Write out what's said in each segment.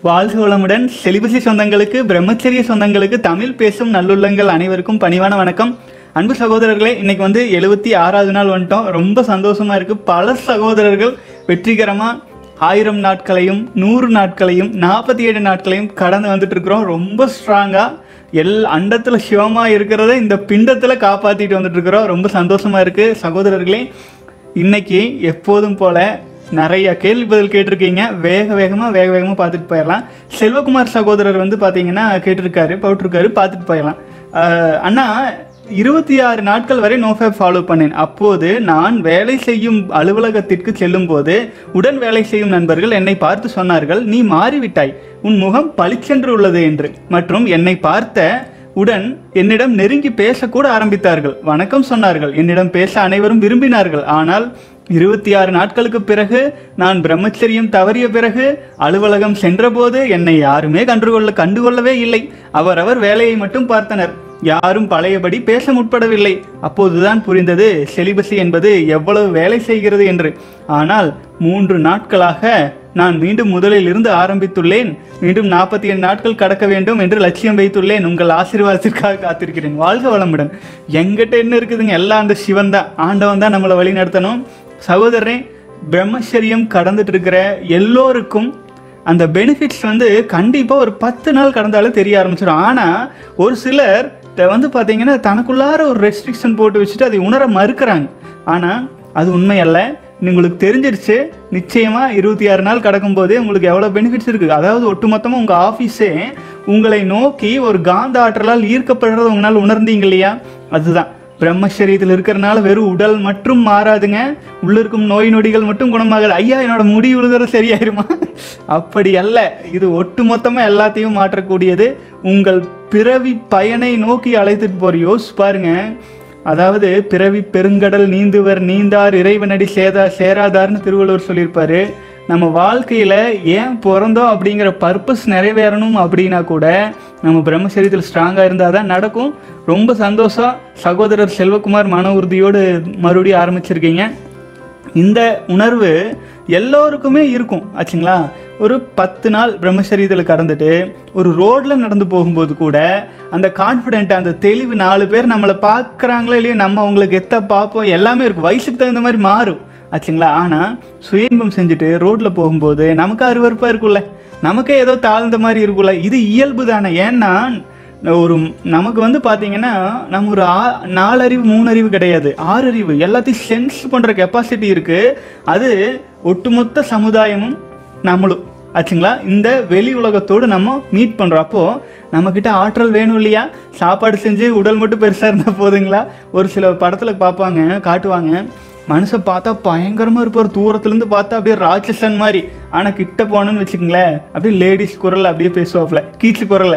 வாழ்க வளமுடன் செலிபசி சொந்தங்களுக்கு பிரம்மச்சரிய சொந்தங்களுக்கு தமிழ் பேசும் நல்லுள்ளங்கள் அனைவருக்கும் பணிவான வணக்கம் அன்பு சகோதரர்களே இன்னைக்கு வந்து எழுபத்தி ஆறாவது நாள் வந்துட்டோம் ரொம்ப சந்தோஷமா இருக்கு பல சகோதரர்கள் வெற்றிகரமா ஆயிரம் நாட்களையும் நூறு நாட்களையும் நாற்பத்தி ஏழு நாட்களையும் கடந்து வந்துட்டு இருக்கிறோம் ரொம்ப ஸ்ட்ராங்கா எல் அண்டத்துல சிவமா இருக்கிறத இந்த பிண்டத்துல காப்பாத்திட்டு வந்துட்டு இருக்கிறோம் ரொம்ப சந்தோஷமா இருக்கு சகோதரர்களே இன்னைக்கு எப்போதும் போல நிறைய கேள்வி பதில் கேட்டிருக்கீங்க வேக வேகமாக வேக வேகமாக பார்த்துட்டு போயிடலாம் செல்வகுமார் சகோதரர் வந்து பார்த்தீங்கன்னா கேட்டிருக்காரு போட்டிருக்காரு பார்த்துட்டு போயிடலாம் அஹ் அண்ணா இருபத்தி ஆறு நாட்கள் வரை நோஃபேப் ஃபாலோ பண்ணேன் அப்போது நான் வேலை செய்யும் அலுவலகத்திற்கு செல்லும் போது உடன் வேலை செய்யும் நண்பர்கள் என்னை பார்த்து சொன்னார்கள் நீ மாறிவிட்டாய் உன் முகம் பளிச்சென்று உள்ளது என்று மற்றும் என்னை பார்த்த உடன் என்னிடம் நெருங்கி பேசக்கூட ஆரம்பித்தார்கள் வணக்கம் சொன்னார்கள் என்னிடம் பேச அனைவரும் விரும்பினார்கள் ஆனால் இருபத்தி ஆறு நாட்களுக்கு பிறகு நான் பிரம்மச்சரியம் தவறிய பிறகு அலுவலகம் சென்றபோது என்னை யாருமே கண்டுகொள்ள கண்டுகொள்ளவே இல்லை அவரவர் வேலையை மட்டும் பார்த்தனர் யாரும் பழையபடி பேச முற்படவில்லை அப்போதுதான் புரிந்தது செலிபசி என்பது எவ்வளவு வேலை செய்கிறது என்று ஆனால் மூன்று நாட்களாக நான் மீண்டும் முதலில் இருந்து ஆரம்பித்துள்ளேன் மீண்டும் நாற்பத்தி ஏழு நாட்கள் கடக்க வேண்டும் என்று லட்சியம் வைத்துள்ளேன் உங்கள் ஆசீர்வாதத்திற்காக காத்திருக்கிறேன் வாழ்க வளமுடன் எங்கிட்ட என்ன இருக்குதுங்க எல்லாம் அந்த சிவன் தான் ஆண்டவன் தான் நம்மளை வழி நடத்தணும் சகோதரரே பிரம்மச்சரியம் கடந்துட்டு இருக்கிற எல்லோருக்கும் அந்த பெனிஃபிட்ஸ் வந்து கண்டிப்பாக ஒரு பத்து நாள் கடந்தாலே தெரிய ஆரம்பிச்சிடும் ஆனால் ஒரு சிலர் த- வந்து பார்த்தீங்கன்னா தனக்குள்ளார ஒரு ரெஸ்ட்ரிக்ஷன் போட்டு வச்சுட்டு அதை உணர மறுக்கிறாங்க ஆனால் அது உண்மை அல்ல உங்களுக்கு தெரிஞ்சிருச்சு நிச்சயமாக இருபத்தி ஆறு நாள் கடக்கும்போதே உங்களுக்கு எவ்வளோ பெனிஃபிட்ஸ் இருக்குது அதாவது ஒட்டுமொத்தமாக உங்கள் ஆஃபீஸே உங்களை நோக்கி ஒரு காந்த ஆற்றலால் ஈர்க்கப்படுறத உங்களால் உணர்ந்தீங்க இல்லையா அதுதான் பிரம்மச்சரியத்தில் இருக்கிறனால வெறும் உடல் மட்டும் மாறாதுங்க உள்ள இருக்கும் நோய் நொடிகள் மட்டும் குணமாகாது ஐயா என்னோட முடி விழுதுற சரியாயிருமா அப்படி அல்ல இது ஒட்டுமொத்தமா எல்லாத்தையும் மாற்றக்கூடியது உங்கள் பிறவி பயனை நோக்கி அழைத்துட்டு போற யோசிச்சு பாருங்க அதாவது பிறவி பெருங்கடல் நீந்துவர் நீந்தார் இறைவனடி சேதா சேராதார்னு திருவள்ளுவர் சொல்லியிருப்பாரு நம்ம வாழ்க்கையில் ஏன் பிறந்தோம் அப்படிங்கிற பர்பஸ் நிறைவேறணும் அப்படின்னா கூட நம்ம பிரம்மச்சரியத்தில் ஸ்ட்ராங்காக இருந்தால் தான் நடக்கும் ரொம்ப சந்தோஷம் சகோதரர் செல்வகுமார் மன உறுதியோடு மறுபடியும் ஆரம்பிச்சிருக்கீங்க இந்த உணர்வு எல்லோருக்குமே இருக்கும் ஆச்சுங்களா ஒரு பத்து நாள் பிரம்மச்சரியத்தில் கடந்துட்டு ஒரு ரோட்ல நடந்து போகும்போது கூட அந்த கான்ஃபிடென்ட் அந்த தெளிவு நாலு பேர் நம்மளை பார்க்குறாங்களோ இல்லையோ நம்ம அவங்களுக்கு எத்த பார்ப்போம் எல்லாமே இருக்கும் வயசுக்கு தகுந்த மாதிரி மாறும் ஆச்சுங்களா ஆனால் சுயன்பம் செஞ்சுட்டு ரோட்டில் போகும்போது நமக்கு அருவருப்பாக இருக்கும்ல நமக்கே ஏதோ தாழ்ந்த மாதிரி இருக்கும்ல இது இயல்பு தானே ஏன்னா ஒரு நமக்கு வந்து பார்த்தீங்கன்னா நம்ம ஒரு ஆ நாலறிவு மூணு அறிவு கிடையாது ஆறு அறிவு எல்லாத்தையும் சென்ஸ் பண்ணுற கெப்பாசிட்டி இருக்குது அது ஒட்டுமொத்த சமுதாயமும் நம்மளும் ஆச்சுங்களா இந்த வெளி உலகத்தோடு நம்ம மீட் பண்ணுறோம் அப்போது நம்மக்கிட்ட ஆற்றல் வேணும் இல்லையா சாப்பாடு செஞ்சு உடல் மட்டும் பெருசாக இருந்தால் போதுங்களா ஒரு சில படத்தில் பார்ப்பாங்க காட்டுவாங்க மனுஷன் பார்த்தா பயங்கரமாக இருப்பார் தூரத்துலேருந்து பார்த்தா அப்படியே ராட்சசன் மாதிரி ஆனால் கிட்ட போனோன்னு வச்சுக்கோங்களேன் அப்படியே லேடிஸ் குரல் அப்படியே பேசுவாப்ல கீச்சு குரலை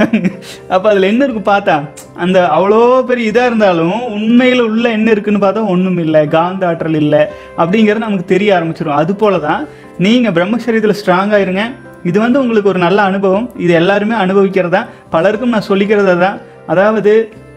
அப்போ அதில் என்ன இருக்கு பார்த்தா அந்த அவ்வளோ பெரிய இதாக இருந்தாலும் உண்மையில் உள்ள என்ன இருக்குன்னு பார்த்தா ஒன்றும் இல்லை காந்த ஆற்றல் இல்லை அப்படிங்கிறது நமக்கு தெரிய ஆரம்பிச்சிடும் அது போல தான் நீங்கள் பிரம்மச்சரியத்தில் ஸ்ட்ராங்காக இருங்க இது வந்து உங்களுக்கு ஒரு நல்ல அனுபவம் இது எல்லாருமே அனுபவிக்கிறதா பலருக்கும் நான் சொல்லிக்கிறதா தான் அதாவது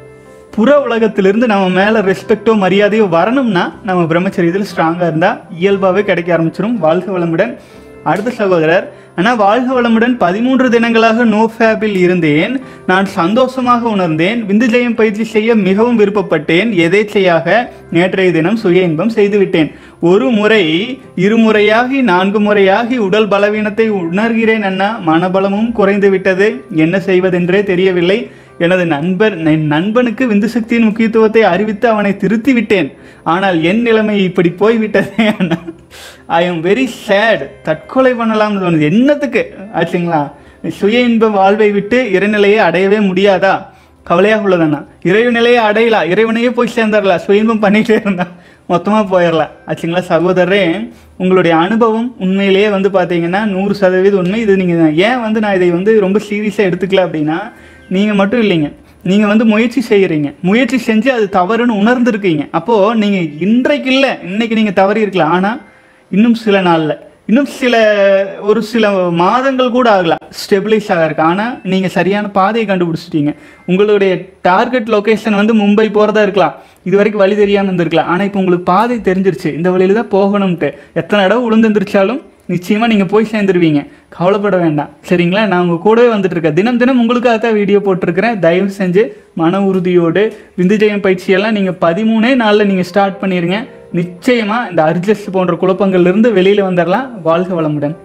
புற உலகத்திலிருந்து நம்ம மேலே ரெஸ்பெக்டோ மரியாதையோ வரணும்னா நம்ம பிரம்மச்சரியத்தில் ஸ்ட்ராங்காக இருந்தால் இயல்பாகவே கிடைக்க ஆரம்பிச்சிடும் வாழ்க வளமுடன் அடுத்த சகோதரர் ஆனால் வாழ்க வளமுடன் பதிமூன்று தினங்களாக நோ ஃபேபில் இருந்தேன் நான் சந்தோஷமாக உணர்ந்தேன் விந்து ஜெயம் பயிற்சி செய்ய மிகவும் விருப்பப்பட்டேன் எதேச்சையாக நேற்றைய தினம் சுய இன்பம் செய்துவிட்டேன் ஒரு முறை இருமுறையாகி நான்கு முறையாகி உடல் பலவீனத்தை உணர்கிறேன் அண்ணா மனபலமும் குறைந்து விட்டது என்ன செய்வதென்றே தெரியவில்லை எனது நண்பர் என் நண்பனுக்கு விந்து சக்தியின் முக்கியத்துவத்தை அறிவித்து அவனை திருத்தி விட்டேன் ஆனால் என் நிலைமை இப்படி போய்விட்டதே அண்ணா ஐ எம் வெரி சேட் தற்கொலை பண்ணலாம்னு தோணுது என்னத்துக்கு ஆச்சுங்களா சுய இன்ப வாழ்வை விட்டு இறைநிலையை அடையவே முடியாதா கவலையாக உள்ளதண்ணா இறைவு நிலையை அடையலாம் இறைவனையே போய் சேர்ந்துடலாம் சுய இன்பம் பண்ணிகிட்டே இருந்தா மொத்தமாக போயிடலாம் ஆச்சுங்களா சகோதரரே உங்களுடைய அனுபவம் உண்மையிலேயே வந்து பார்த்தீங்கன்னா நூறு சதவீதம் உண்மை இது நீங்கள் ஏன் வந்து நான் இதை வந்து ரொம்ப சீரியஸாக எடுத்துக்கல அப்படின்னா நீங்கள் மட்டும் இல்லைங்க நீங்கள் வந்து முயற்சி செய்கிறீங்க முயற்சி செஞ்சு அது தவறுன்னு உணர்ந்திருக்கீங்க அப்போது நீங்கள் இன்றைக்கு இல்லை இன்னைக்கு நீங்கள் தவறி இருக்கலாம் ஆனால் இன்னும் சில நாளில் இன்னும் சில ஒரு சில மாதங்கள் கூட ஆகலாம் ஸ்டெபிளைஸ் ஆகிருக்கு ஆனால் நீங்கள் சரியான பாதையை கண்டுபிடிச்சிட்டீங்க உங்களுடைய டார்கெட் லொகேஷன் வந்து மும்பை போகிறதா இருக்கலாம் இது வரைக்கும் வழி தெரியாமல் இருந்திருக்கலாம் ஆனால் இப்போ உங்களுக்கு பாதை தெரிஞ்சிருச்சு இந்த வழியில தான் போகணும்ட்டு எத்தனை இடம் விழுந்துருந்துருச்சாலும் நிச்சயமாக நீங்கள் போய் சேர்ந்துருவீங்க கவலைப்பட வேண்டாம் சரிங்களா நான் உங்கள் கூடவே வந்துட்டு இருக்கேன் தினம் தினம் உங்களுக்காக தான் வீடியோ போட்டிருக்கிறேன் தயவு செஞ்சு மன உறுதியோடு விந்துஜயம் பயிற்சியெல்லாம் நீங்கள் பதிமூணே நாளில் நீங்கள் ஸ்டார்ட் பண்ணிடுங்க நிச்சயமாக இந்த அர்ஜஸ்ட் போன்ற குழப்பங்கள்லேருந்து வெளியில் வந்துடலாம் வாழ்க வளமுடன்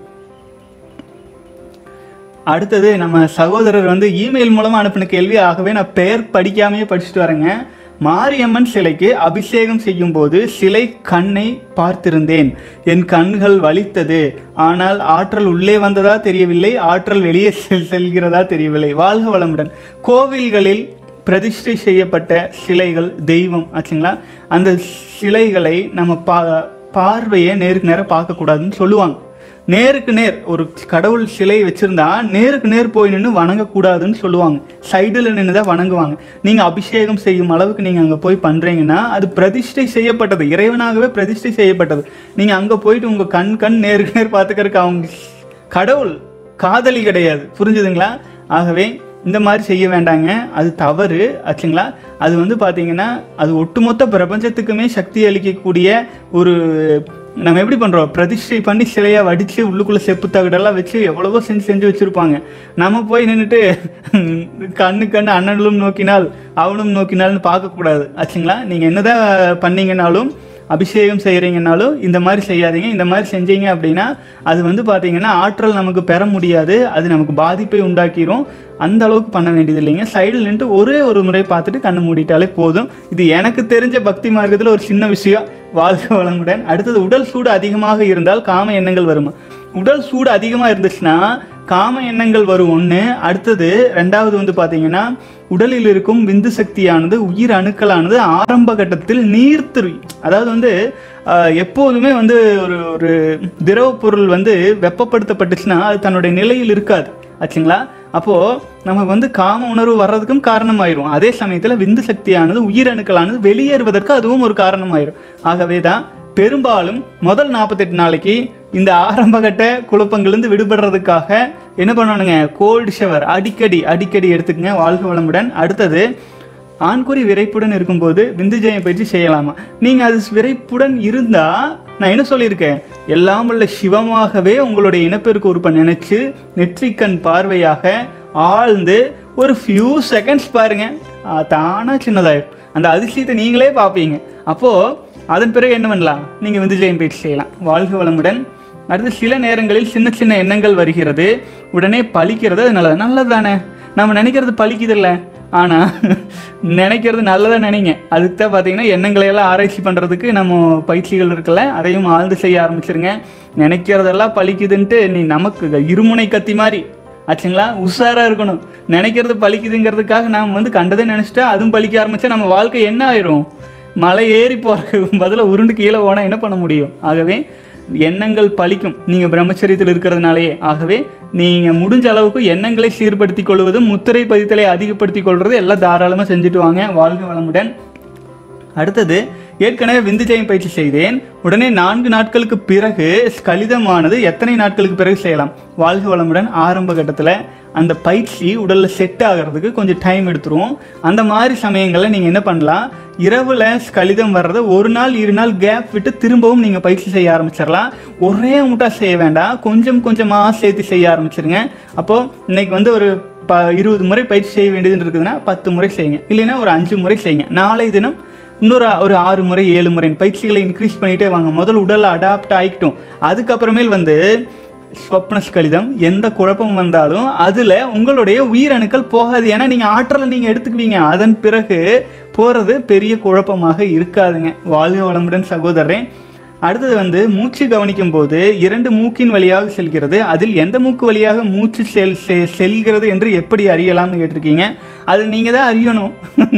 அடுத்தது நம்ம சகோதரர் வந்து இமெயில் மூலமாக அனுப்பின கேள்வி ஆகவே நான் பெயர் படிக்காமையே படிச்சுட்டு வரேங்க மாரியம்மன் சிலைக்கு அபிஷேகம் செய்யும் போது சிலை கண்ணை பார்த்திருந்தேன் என் கண்கள் வலித்தது ஆனால் ஆற்றல் உள்ளே வந்ததா தெரியவில்லை ஆற்றல் வெளியே செல் செல்கிறதா தெரியவில்லை வாழ்க வளமுடன் கோவில்களில் பிரதிஷ்டை செய்யப்பட்ட சிலைகள் தெய்வம் ஆச்சுங்களா அந்த சிலைகளை நம்ம பா பார்வையை நேருக்கு நேரம் பார்க்கக்கூடாதுன்னு சொல்லுவாங்க நேருக்கு நேர் ஒரு கடவுள் சிலை வச்சிருந்தா நேருக்கு நேர் போய் நின்று வணங்கக்கூடாதுன்னு சொல்லுவாங்க சைடில் நின்று தான் வணங்குவாங்க நீங்கள் அபிஷேகம் செய்யும் அளவுக்கு நீங்கள் அங்கே போய் பண்ணுறீங்கன்னா அது பிரதிஷ்டை செய்யப்பட்டது இறைவனாகவே பிரதிஷ்டை செய்யப்பட்டது நீங்கள் அங்கே போயிட்டு உங்கள் கண் கண் நேருக்கு நேர் பார்த்துக்கறக்கு அவங்க கடவுள் காதலி கிடையாது புரிஞ்சுதுங்களா ஆகவே இந்த மாதிரி செய்ய வேண்டாங்க அது தவறு ஆச்சுங்களா அது வந்து பார்த்தீங்கன்னா அது ஒட்டுமொத்த பிரபஞ்சத்துக்குமே சக்தி அளிக்கக்கூடிய ஒரு நம்ம எப்படி பண்ணுறோம் பிரதிஷ்டை பண்ணி சிலையாக வடித்து உள்ளுக்குள்ளே செப்பு தகடெல்லாம் வச்சு எவ்வளவோ செஞ்சு செஞ்சு வச்சுருப்பாங்க நம்ம போய் நின்றுட்டு கண்ணு கண்ணு அண்ணனும் நோக்கினால் அவனும் நோக்கினால்னு பார்க்கக்கூடாது ஆச்சுங்களா நீங்கள் என்னதான் பண்ணீங்கன்னாலும் அபிஷேகம் செய்கிறீங்கனாலும் இந்த மாதிரி செய்யாதீங்க இந்த மாதிரி செஞ்சீங்க அப்படின்னா அது வந்து பார்த்தீங்கன்னா ஆற்றல் நமக்கு பெற முடியாது அது நமக்கு பாதிப்பை உண்டாக்கிரும் அந்த அளவுக்கு பண்ண வேண்டியது இல்லைங்க சைடில் நின்று ஒரே ஒரு முறை பார்த்துட்டு கண்ணை மூடிட்டாலே போதும் இது எனக்கு தெரிஞ்ச பக்தி மார்க்கத்தில் ஒரு சின்ன விஷயம் வாழ்க வளமுடன் அடுத்தது உடல் சூடு அதிகமாக இருந்தால் காம எண்ணங்கள் வருமா உடல் சூடு அதிகமாக இருந்துச்சுன்னா காம எண்ணங்கள் வரும் ஒன்று அடுத்தது ரெண்டாவது வந்து பார்த்தீங்கன்னா உடலில் இருக்கும் விந்து சக்தியானது உயிர் அணுக்களானது ஆரம்ப கட்டத்தில் நீர்த்திரு அதாவது வந்து ஆஹ், எப்போதுமே வந்து ஒரு ஒரு திரவ பொருள் வந்து வெப்பப்படுத்தப்பட்டுச்சுன்னா அது தன்னுடைய நிலையில் இருக்காது ஆச்சுங்களா அப்போது நமக்கு வந்து காம உணர்வு வர்றதுக்கும் காரணமாயிரும் அதே சமயத்தில் விந்து சக்தியானது உயிரணுக்களானது வெளியேறுவதற்கு அதுவும் ஒரு காரணமாயிரும் ஆகவே தான் பெரும்பாலும் முதல் நாற்பத்தெட்டு நாளைக்கு இந்த ஆரம்பகட்ட குழப்பங்கள்லேருந்து விடுபடுறதுக்காக என்ன பண்ணணுங்க கோல்டு ஷவர் அடிக்கடி அடிக்கடி எடுத்துக்கங்க வாழ்க வளமுடன் அடுத்தது ஆண்குறி விரைப்புடன் இருக்கும்போது விந்துஜயம் பயிற்சி செய்யலாமா நீங்கள் அது விரைப்புடன் இருந்தால் நான் என்ன சொல்லியிருக்கேன் எல்லாம் உள்ள சிவமாகவே உங்களுடைய இனப்பெருக்கு உறுப்பை நினைச்சு நெற்றிக்கண் பார்வையாக ஆழ்ந்து ஒரு ஃபியூ செகண்ட்ஸ் பாருங்க ஆ, தானா சின்னதாயிடும் அந்த அதிசயத்தை நீங்களே பார்ப்பீங்க அப்போது அதன் பிறகு என்ன பண்ணலாம் நீங்கள் விந்துஜயம் பயிற்சி செய்யலாம் வாழ்க வளமுடன் அடுத்து சில நேரங்களில் சின்ன சின்ன எண்ணங்கள் வருகிறது உடனே பழிக்கிறது அது நல்லது நல்லது தானே நம்ம நினைக்கிறது பழிக்குதில்ல ஆனால் நினைக்கிறது நல்லதா நினைங்க அதுக்கு தான் பார்த்தீங்கன்னா எண்ணங்களை எல்லாம் ஆராய்ச்சி பண்ணுறதுக்கு நம்ம பயிற்சிகள் இருக்குல்ல அதையும் ஆழ்ந்து செய்ய ஆரம்பிச்சிருங்க நினைக்கிறதெல்லாம் பழிக்குதுன்ட்டு நீ நமக்கு இருமுனை கத்தி மாதிரி ஆச்சுங்களா உஷாராக இருக்கணும் நினைக்கிறது பழிக்குதுங்கிறதுக்காக நாம் வந்து கண்டதை நினச்சிட்டா அதுவும் பழிக்க ஆரம்பிச்சா நம்ம வாழ்க்கை என்ன ஆயிரும் மலை ஏறி போகிறதுக்கு பதிலாக உருண்டு கீழே போனால் என்ன பண்ண முடியும் ஆகவே எண்ணங்கள் பலிக்கும் நீங்கள் பிரம்மச்சரியத்தில் இருக்கிறதுனாலேயே ஆகவே நீங்கள் முடிஞ்ச அளவுக்கு எண்ணங்களை சீர்படுத்திக் கொள்வதும் முத்திரை பதித்தலை அதிகப்படுத்திக் கொள்வது எல்லாம் தாராளமாக செஞ்சுட்டு வாங்க வாழ்க வளமுடன் அடுத்தது ஏற்கனவே விந்துஜயம் பயிற்சி செய்தேன் உடனே நான்கு நாட்களுக்கு பிறகு ஸ்கலிதமானது எத்தனை நாட்களுக்கு பிறகு செய்யலாம் வாழ்க வளமுடன் ஆரம்ப கட்டத்தில் அந்த பயிற்சி உடலில் செட் ஆகிறதுக்கு கொஞ்சம் டைம் எடுத்துரும் அந்த மாதிரி சமயங்களில் நீங்கள் என்ன பண்ணலாம் இரவில் ஸ்கலிதம் வர்றதை ஒரு நாள் இரு நாள் கேப் விட்டு திரும்பவும் நீங்கள் பயிற்சி செய்ய ஆரம்பிச்சிடலாம் ஒரே முட்டா செய்ய வேண்டாம் கொஞ்சம் கொஞ்சமாக சேர்த்து செய்ய ஆரம்பிச்சிருங்க அப்போது இன்னைக்கு வந்து ஒரு ப இருபது முறை பயிற்சி செய்ய வேண்டியது இருக்குதுன்னா பத்து முறை செய்யுங்க இல்லைன்னா ஒரு அஞ்சு முறை செய்யுங்க நாளை தினம் இன்னொரு ஒரு ஆறு முறை ஏழு முறை பயிற்சிகளை இன்க்ரீஸ் பண்ணிட்டே வாங்க முதல்ல உடல் அடாப்ட் ஆகிக்கிட்டும் அதுக்கப்புறமேல் வந்து ஸ்வப்னஸ் கடிதம் எந்த குழப்பம் வந்தாலும் அதில் உங்களுடைய உயிரணுக்கள் போகாது ஏன்னா நீங்கள் ஆற்றலை நீங்கள் எடுத்துக்குவீங்க அதன் பிறகு போகிறது பெரிய குழப்பமாக இருக்காதுங்க வாழ்க வளமுடன் சகோதரன் அடுத்தது வந்து மூச்சு கவனிக்கும் போது இரண்டு மூக்கின் வழியாக செல்கிறது அதில் எந்த மூக்கு வழியாக மூச்சு செல் செ- செல்கிறது என்று எப்படி அறியலாம்னு கேட்டிருக்கீங்க அது நீங்கள் தான் அறியணும்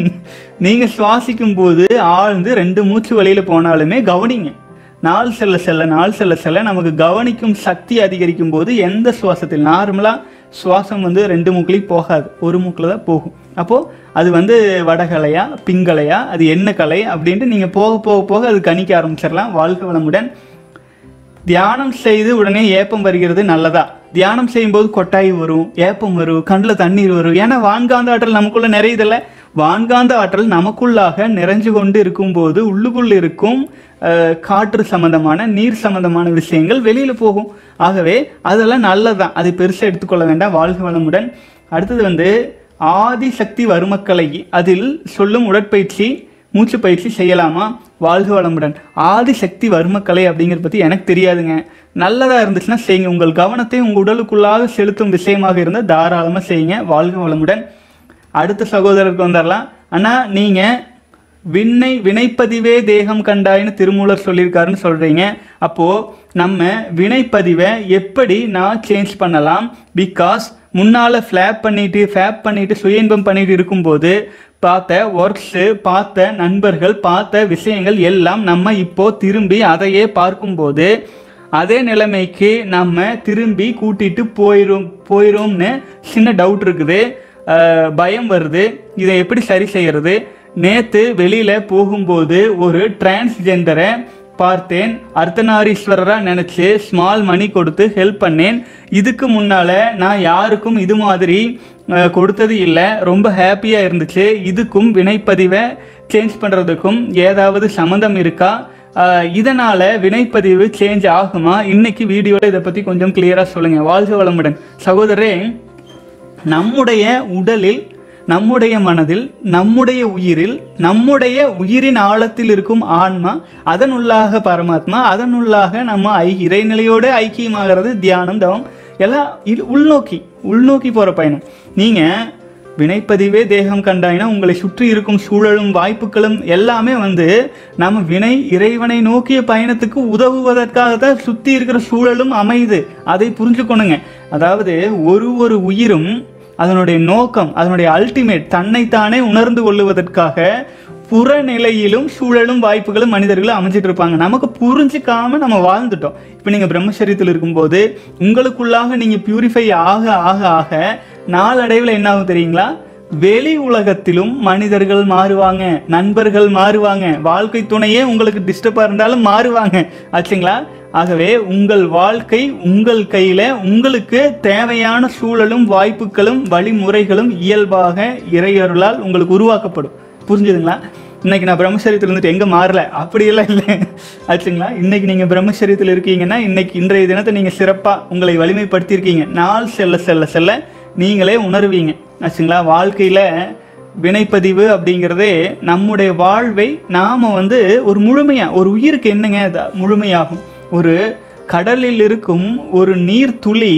நீங்கள் சுவாசிக்கும் போது ஆழ்ந்து ரெண்டு மூச்சு வழியில் போனாலுமே கவனிங்க நாள் செல்ல செல்ல நாள் செல்ல செல்ல நமக்கு கவனிக்கும் சக்தி அதிகரிக்கும் போது எந்த சுவாசத்தில் நார்மலாக சுவாசம் வந்து ரெண்டு மூக்குலையும் போகாது ஒரு மூக்கில் தான் போகும் அப்போது அது வந்து வடகலையா பிங்கலையா அது என்ன கலை அப்படின்ட்டு நீங்கள் போக போக போக அது கணிக்க ஆரம்பிச்சிடலாம் வாழ்க வளமுடன் தியானம் செய்து உடனே ஏப்பம் வருகிறது நல்லதா தியானம் செய்யும்போது கொட்டாய் வரும் ஏப்பம் வரும் கண்ணில் தண்ணீர் வரும் ஏன்னா வான்காந்த ஆற்றல் நமக்குள்ள நிறையுதில்ல வான்காந்த ஆற்றல் நமக்குள்ளாக நிறைஞ்சு கொண்டு இருக்கும்போது உள்ளுக்குள் இருக்கும் அஹ், காற்று சம்பந்தமான நீர் சம்பந்தமான விஷயங்கள் வெளியில் போகும் ஆகவே அதெல்லாம் நல்லதுதான் அதை பெருசாக எடுத்துக்கொள்ள வேண்டாம் வாழ்க வளமுடன் அடுத்தது வந்து ஆதிசக்தி வருமக்கலை அதில் சொல்லும் உடற்பயிற்சி மூச்சு பயிற்சி செய்யலாமா வாழ்க வளமுடன் ஆதிசக்தி வர்மக்கலை அப்படிங்கிறத பற்றி எனக்கு தெரியாதுங்க நல்லதாக இருந்துச்சுன்னா செய்யுங்க உங்கள் கவனத்தை உங்கள் உடலுக்குள்ளாக செலுத்தும் விஷயமாக இருந்தால் தாராளமாக செய்யுங்க வாழ்க வளமுடன் அடுத்த சகோதரருக்கு வந்துடலாம் அண்ணா நீங்கள் விண்ணை வினைப்பதிவே தேகம் கண்டாயின்னு திருமூலர் சொல்லியிருக்காருன்னு சொல்கிறீங்க அப்போது நம்ம வினைப்பதிவை எப்படி நான் சேஞ்ச் பண்ணலாம் பிகாஸ் முன்னால் ஃப்ளாப் பண்ணிட்டு ஃபேப் பண்ணிட்டு சுய இன்பம் பண்ணிட்டு இருக்கும்போது பார்த்த ஒர்க்ஸு பார்த்த நண்பர்கள் பார்த்த விஷயங்கள் எல்லாம் நம்ம இப்போ திரும்பி அதையே பார்க்கும்போது அதே நிலைமைக்கு நம்ம திரும்பி கூட்டிட்டு போயிரும் போயிரோம்னு சின்ன டவுட் இருக்குது அஹ், பயம் வருது இதை எப்படி சரி செய்யறது நேத்து வெளியில போகும்போது ஒரு டிரான்ஸ்ஜெண்டரை பார்த்தேன் அர்த்தநாரீஸ்வரரா நினைச்சு ஸ்மால் மணி கொடுத்து ஹெல்ப் பண்ணேன் இதுக்கு முன்னால நான் யாருக்கும் இது மாதிரி அஹ், கொடுத்தது இல்லை ரொம்ப ஹாப்பியா இருந்துச்சு இதுக்கும் வினைப்பதிவை சேஞ்ச் பண்றதுக்கும் ஏதாவது சம்மந்தம் இருக்கா அஹ், இதனால வினைப்பதிவு சேஞ்ச் ஆகுமா இன்னைக்கு வீடியோல இதை பத்தி கொஞ்சம் கிளியரா சொல்லுங்க வாழ்க வளமுடன் சகோதரரே நம்முடைய உடலில் நம்முடைய மனதில் நம்முடைய உயிரில் நம்முடைய உயிரின் ஆழத்தில் இருக்கும் ஆன்மா அதனுள்ளாக பரமாத்மா அதனுள்ளாக நம்ம ஐ இறைநிலையோடு ஐக்கியமாகிறது தியானம் தவம் எல்லாம் இது உள்நோக்கி உள்நோக்கி போகிற பயணம் நீங்கள் வினைப்பதிவே தேகம் கண்டாயினா உங்களை சுற்றி இருக்கும் சூழலும் வாய்ப்புகளும் எல்லாமே வந்து நம்ம வினை இறைவனை நோக்கிய பயணத்துக்கு உதவுவதற்காக தான் சுற்றி இருக்கிற சூழலும் அமையுது அதை புரிஞ்சுக்கணுங்க அதாவது ஒரு ஒரு உயிரும் அதனுடைய நோக்கம் அதனுடைய அல்டிமேட் தன்னைத்தானே உணர்ந்து கொள்ளுவதற்காக புறநிலையிலும் சூழலும் வாய்ப்புகளும் மனிதர்களும் அமைஞ்சிட்டு இருப்பாங்க நமக்கு புரிஞ்சுக்காம நம்ம வாழ்ந்துட்டோம் இப்போ நீங்கள் பிரம்மச்சரியத்தில் இருக்கும்போது உங்களுக்குள்ளாக நீங்கள் பியூரிஃபை ஆக ஆக ஆக நாளடைவில் என்ன ஆகும் தெரியுங்களா வெளி உலகத்திலும் மனிதர்கள் மாறுவாங்க நண்பர்கள் மாறுவாங்க வாழ்க்கை துணையே உங்களுக்கு டிஸ்டர்பாக இருந்தாலும் மாறுவாங்க ஆச்சுங்களா ஆகவே உங்கள் வாழ்க்கை உங்கள் கையில் உங்களுக்கு தேவையான சூழலும் வாய்ப்புகளும் வழிமுறைகளும் இயல்பாக இறையருளால் உங்களுக்கு உருவாக்கப்படும் புரிஞ்சுதுங்களா இன்னைக்கு நான் பிரம்மச்சரியத்தில் இருந்துட்டு எங்கே மாறல அப்படியெல்லாம் இல்லை ஆச்சுங்களா இன்னைக்கு நீங்கள் பிரம்மச்சரியத்தில் இருக்கீங்கன்னா இன்னைக்கு இன்றைய தினத்தை நீங்கள் சிறப்பாக உங்களை வலிமைப்படுத்தியிருக்கீங்க நாள் செல்ல செல்ல செல்ல நீங்களே உணர்வீங்க ஆச்சுங்களா வாழ்க்கையில் வினைப்பதிவு அப்படிங்கிறதே நம்முடைய வாழ்வை நாம் வந்து ஒரு முழுமையாக ஒரு உயிருக்கு என்னங்க அது முழுமையாகும் ஒரு கடலில் இருக்கும் ஒரு நீர் துளி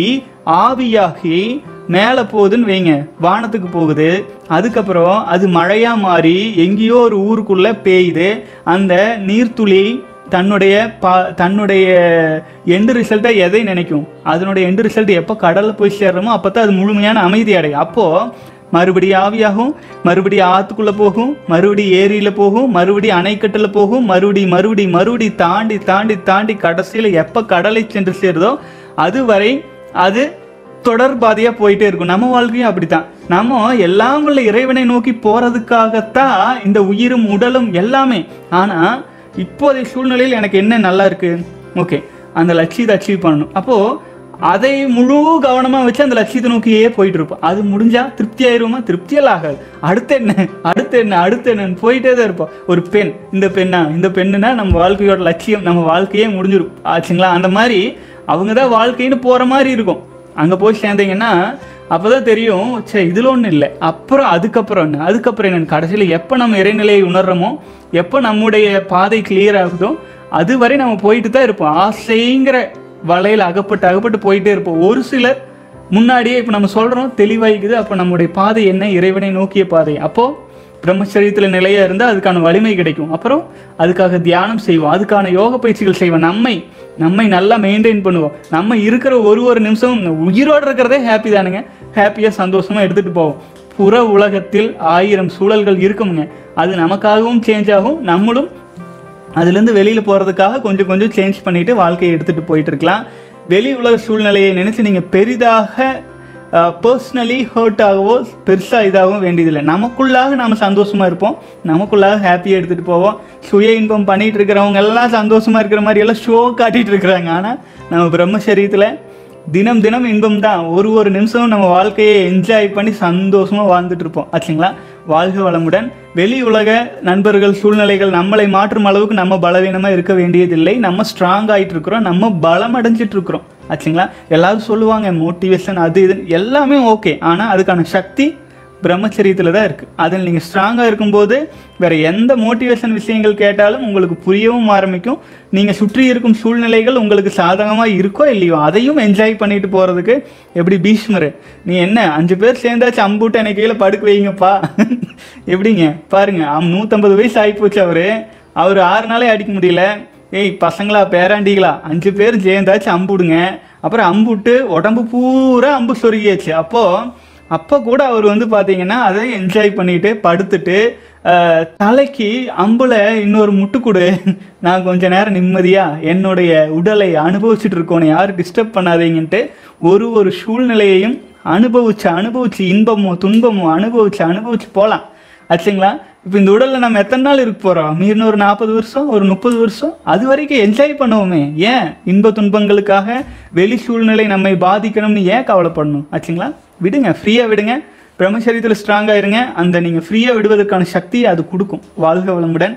ஆவியாகி மேலே போகுதுன்னு வைங்க வானத்துக்கு போகுது அதுக்கப்புறம் அது மழையாக மாறி எங்கேயோ ஒரு ஊருக்குள்ளே பெய்யுது அந்த நீர்த்துளி தன்னுடைய பா தன்னுடைய எண்டு ரிசல்ட்டை எதை நினைக்கும் அதனுடைய எண்டு ரிசல்ட் எப்போ கடலில் போய் சேர்றோமோ அப்போ தான் அது முழுமையான அமைதி அடையும் அப்போது மறுபடியும் ஆவியாகும் மறுபடியும் ஆற்றுக்குள்ளே போகும் மறுபடியும் ஏரியில் போகும் மறுபடியும் அணைக்கட்டில் போகும் மறுபடியும் மறுபடியும் மறுபடியும் தாண்டி தாண்டி தாண்டி கடைசியில் எப்போ கடலை சென்று சேருதோ அதுவரை அது தொடர்பாதையாக போயிட்டே இருக்கும் நம்ம வாழ்க்கையும் அப்படித்தான் நம்ம எல்லாம் உள்ள இறைவனை நோக்கி போகிறதுக்காகத்தான் இந்த உயிரும் உடலும் எல்லாமே ஆனால் இப்போதைய சூழ்நிலையில் எனக்கு என்ன நல்லா இருக்கு ஓகே அந்த லட்சியத்தை அச்சீவ் பண்ணணும் அப்போது அதை முழு கவனமாக வச்சு அந்த லட்சியத்தை நோக்கியே போயிட்டு இருப்போம் அது முடிஞ்சா திருப்தி ஆயிருமா திருப்தியெல்லாம் ஆகாது அடுத்து என்ன அடுத்து என்ன அடுத்து என்னன்னு போயிட்டே தான் இருப்போம் ஒரு பெண் இந்த பெண்ணா இந்த பெண்ணுனா நம்ம வாழ்க்கையோட லட்சியம் நம்ம வாழ்க்கையே முடிஞ்சிடும் ஆச்சுங்களா அந்த மாதிரி அவங்க தான் வாழ்க்கைன்னு போகிற மாதிரி இருக்கும் அங்கே போய் சேர்ந்தீங்கன்னா அப்போ தான் தெரியும் சே இதில் ஒன்றும் இல்லை அப்புறம் அதுக்கப்புறம் என்ன அதுக்கப்புறம் என்னன்னு கடைசியில் எப்போ நம்ம இறைநிலையை உணர்றோமோ எப்போ நம்முடைய பாதை கிளியர் ஆகுதோ அதுவரை நம்ம போயிட்டு தான் இருப்போம் ஆசைங்கிற வலையில் அகப்பட்டு அகப்பட்டு போயிட்டே இருப்போம் ஒரு சிலர் முன்னாடியே இப்போ நம்ம சொல்கிறோம் தெளிவாய்க்குது அப்போ நம்முடைய பாதை என்ன இறைவனை நோக்கிய பாதை அப்போது பிரம்மச்சரியத்தில் நிலையாக இருந்தால் அதுக்கான வலிமை கிடைக்கும் அப்புறம் அதுக்காக தியானம் செய்வோம் அதுக்கான யோக பயிற்சிகள் செய்வோம் நம்மை நம்மை நல்லா மெயின்டைன் பண்ணுவோம் நம்ம இருக்கிற ஒரு ஒரு நிமிஷமும் உயிரோடு இருக்கிறதே ஹாப்பி தானுங்க ஹாப்பியாக சந்தோஷமாக எடுத்துகிட்டு போவோம் புற உலகத்தில் ஆயிரம் சூழல்கள் இருக்குமுங்க அது நமக்காகவும் சேஞ்ச் ஆகும் நம்மளும் அதுலேருந்து வெளியில் போகிறதுக்காக கொஞ்சம் கொஞ்சம் சேஞ்ச் பண்ணிவிட்டு வாழ்க்கையை எடுத்துகிட்டு போயிட்டு இருக்கலாம் வெளி உலக சூழ்நிலையை நினச்சி நீங்கள் பெரிதாக பர்சனலி ஹர்ட் ஆகவோ பெருசாக இதாகவும் வேண்டியதில்லை நமக்குள்ளாக நம்ம சந்தோஷமாக இருப்போம் நமக்குள்ளாக ஹாப்பியாக எடுத்துகிட்டு போவோம் சுய இன்பம் பண்ணிகிட்டு இருக்கிறவங்க எல்லாம் சந்தோஷமாக இருக்கிற மாதிரி எல்லாம் ஷோ காட்டிகிட்டு இருக்கிறாங்க ஆனால் நம்ம பிரம்மசரீரத்தில் தினம் தினம் இன்பம் தான் ஒரு ஒரு நிமிஷமும் நம்ம வாழ்க்கையை என்ஜாய் பண்ணி சந்தோஷமா வாழ்ந்துட்டு இருப்போம் ஆச்சுங்களா வாழ்க வளமுடன் வெளி உலக நண்பர்கள் சூழ்நிலைகள் நம்மளை மாற்றும் அளவுக்கு நம்ம பலவீனமா இருக்க வேண்டியதில்லை நம்ம ஸ்ட்ராங் ஆயிட்டு இருக்கிறோம் நம்ம பலம் அடைஞ்சிட்டு இருக்கிறோம் ஆச்சுங்களா எல்லாரும் சொல்லுவாங்க மோட்டிவேஷன் அது இது எல்லாமே ஓகே ஆனா அதுக்கான சக்தி பிரம்மச்சரியத்தில் தான் இருக்குது அதில் நீங்கள் ஸ்ட்ராங்காக இருக்கும்போது வேறு எந்த மோட்டிவேஷன் விஷயங்கள் கேட்டாலும் உங்களுக்கு புரியவும் ஆரம்பிக்கும் நீங்கள் சுற்றி இருக்கும் சூழ்நிலைகள் உங்களுக்கு சாதகமாக இருக்கோ இல்லையோ அதையும் என்ஜாய் பண்ணிட்டு போகிறதுக்கு எப்படி பீஷ்மர் நீ என்ன அஞ்சு பேர் சேர்ந்தாச்சு அம்பூட்டு எனக்கு கீழே படுக்க வைங்கப்பா எப்படிங்க பாருங்க அவன் நூற்றம்பது வயசு ஆகிப்போச்சு அவர் அவர் ஆறு நாளே அடிக்க முடியல ஏய் பசங்களா பேராண்டிகளா அஞ்சு பேர் சேர்ந்தாச்சு அம்புடுங்க அப்புறம் அம்புட்டு உடம்பு பூரா அம்பு சொருகியாச்சு அப்போது அப்போ கூட அவர் வந்து பார்த்தீங்கன்னா அதை என்ஜாய் பண்ணிட்டு படுத்துட்டு அஹ், தலைக்கு அம்புல இன்னொரு முட்டு கொடு நான் கொஞ்ச நேரம் நிம்மதியா என்னுடைய உடலை அனுபவிச்சுட்டு இருக்கோன்னு யாரும் டிஸ்டர்ப் பண்ணாதீங்கன்ட்டு ஒரு ஒரு சூழ்நிலையையும் அனுபவிச்சு அனுபவிச்சு இன்பமோ துன்பமோ அனுபவிச்சு அனுபவிச்சு போகலாம் ஆச்சுங்களா இப்போ இந்த உடல்ல நம்ம எத்தனை நாள் இருக்க போறோம் மீறின ஒரு நாற்பது வருஷம் ஒரு முப்பது வருஷம் அது வரைக்கும் என்ஜாய் பண்ணுவோமே ஏன் இன்ப துன்பங்களுக்காக வெளி சூழ்நிலை நம்மை பாதிக்கணும்னு ஏன் கவலைப்படணும் ஆச்சுங்களா விடுங்க ஃப்ரீயாக விடுங்க பிரம்மச்சரியத்தில் ஸ்ட்ராங்காக இருங்க அந்த நீங்கள் ஃப்ரீயாக விடுவதற்கான சக்தியை அது கொடுக்கும் வாழ்க வளமுடன்